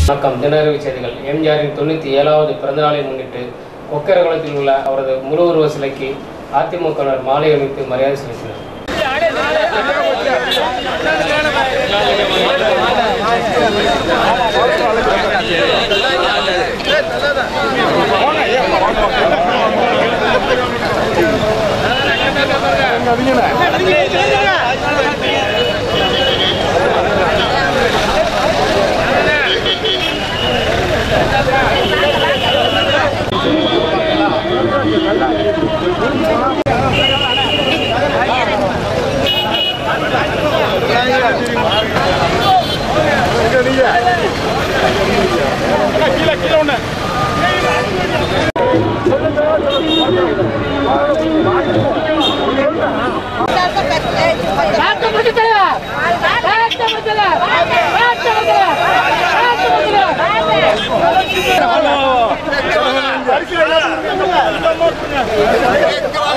வணக்கம் தினகரவி செய்திகள் எம்ஜிஆரின் தொண்ணூற்றி ஏழாவது பிறந்தநாளை முன்னிட்டு கொக்கரகுளத்தில் உள்ள அவரது முழு உருவ சிலைக்கு அதிமுகவினர் மாலை அணிவித்து மரியாதை செலுத்தினர் ராஷ்டிர முடிச்சல ராஷ்டிர முடிச்சல ராஷ்டிர முடிச்சல ராஷ்டிர முடிச்சல